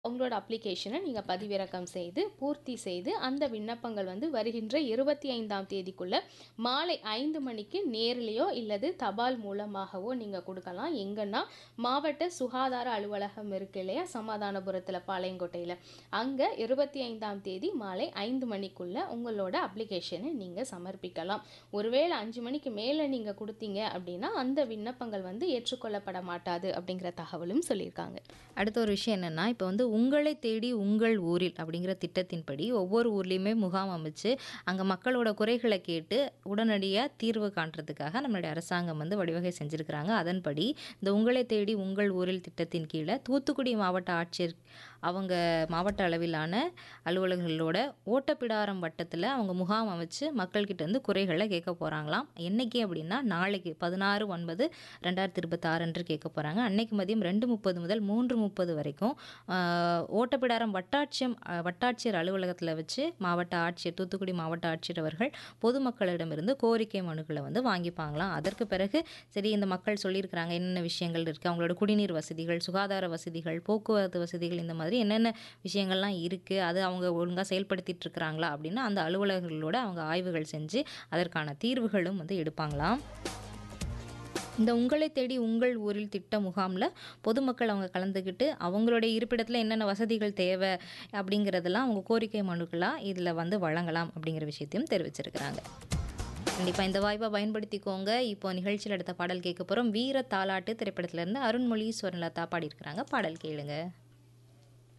உங்களோட அப்ளிகேஷனை நீங்கள் பதிவிறக்கம் செய்து பூர்த்தி செய்து அந்த விண்ணப்பங்கள் வந்து வருகின்ற இருபத்தி ஐந்தாம் தேதிக்குள்ளே மாலை ஐந்து மணிக்கு நேர்லேயோ இல்லது தபால் மூலமாகவோ நீங்கள் கொடுக்கலாம் எங்கன்னா மாவட்ட சுகாதார அலுவலகம் இருக்கு இல்லையா சமாதானபுரத்தில் பாளையங்கோட்டையில் அங்கே இருபத்தி ஐந்தாம் தேதி மாலை ஐந்து மணிக்குள்ளே உங்களோட அப்ளிகேஷனை நீங்கள் சமர்ப்பிக்கலாம் ஒருவேளை அஞ்சு மணிக்கு மேலே நீங்கள் கொடுத்தீங்க அப்படின்னா அந்த விண்ணப்பங்கள் வந்து ஏற்றுக்கொள்ளப்பட மாட்டாது அப்படிங்கிற தகவலும் சொல்லியிருக்காங்க அடுத்த ஒரு விஷயம் என்னென்னா இப்போ வந்து உங்களை தேடி உங்கள் ஊரில் அப்படிங்கிற திட்டத்தின்படி ஒவ்வொரு ஊர்லேயுமே முகாம் அமைச்சு அங்கே மக்களோட குறைகளை கேட்டு உடனடியாக தீர்வு காண்றதுக்காக நம்மளுடைய அரசாங்கம் வந்து வழிவகை செஞ்சுருக்கிறாங்க அதன்படி இந்த உங்களை தேடி உங்கள் ஊரில் திட்டத்தின் கீழே தூத்துக்குடி மாவட்ட ஆட்சியர் அவங்க மாவட்ட அளவிலான அலுவலர்களோட ஓட்டப்பிடாரம் வட்டத்தில் அவங்க முகாம் அமைச்சு மக்கள்கிட்ட இருந்து குறைகளை கேட்க போகிறாங்களாம் என்னைக்கு அப்படின்னா நாளைக்கு பதினாறு ஒன்பது ரெண்டாயிரத்தி இருபத்தாறு அன்று கேட்க போகிறாங்க அன்னைக்கு மதியம் ரெண்டு முப்பது முதல் மூன்று முப்பது வரைக்கும் ஆஹ், ஓட்டப்பிடாரம் வட்டாட்சியம் அஹ், வட்டாட்சியர் அலுவலகத்தில் வச்சு மாவட்ட ஆட்சியர் தூத்துக்குடி மாவட்ட ஆட்சியர் அவர்கள் பொதுமக்களிடமிருந்து கோரிக்கை மனுக்களை வந்து வாங்கிப்பாங்களாம் அதற்கு பிறகு சரி இந்த மக்கள் சொல்லியிருக்கிறாங்க என்னென்ன விஷயங்கள் இருக்குது அவங்களோட குடிநீர் வசதிகள் சுகாதார வசதிகள் போக்குவரத்து வசதிகள் இந்த மாதிரி என்னென்ன விஷயங்கள்லாம் இருக்குது அது அவங்க ஒழுங்காக செயல்படுத்திட்டு இருக்கிறாங்களா அப்படின்னு அந்த அலுவலர்களோட அவங்க ஆய்வுகள் செஞ்சு அதற்கான தீர்வுகளும் வந்து எடுப்பாங்களாம் இந்த உங்களை தேடி உங்கள் ஊரில் திட்ட முகாமில் பொதுமக்கள் அவங்க கலந்துக்கிட்டு அவங்களுடைய இருப்பிடத்தில் என்னென்ன வசதிகள் தேவை அப்படிங்கிறதெல்லாம் அவங்க கோரிக்கை மனுக்களாக இதில் வந்து வழங்கலாம் அப்படிங்கிற விஷயத்தையும் தெரிவிச்சிருக்கிறாங்க கண்டிப்பாக இந்த வாய்ப்பை பயன்படுத்திக்கோங்க இப்போ நிகழ்ச்சியில் அடுத்த பாடல் கேட்க போகிறோம் வீர தாலாட்டு திரைப்படத்திலேருந்து அருண்மொழி ஸ்வர்ணலதா பாடியிருக்கிறாங்க பாடல் கேளுங்க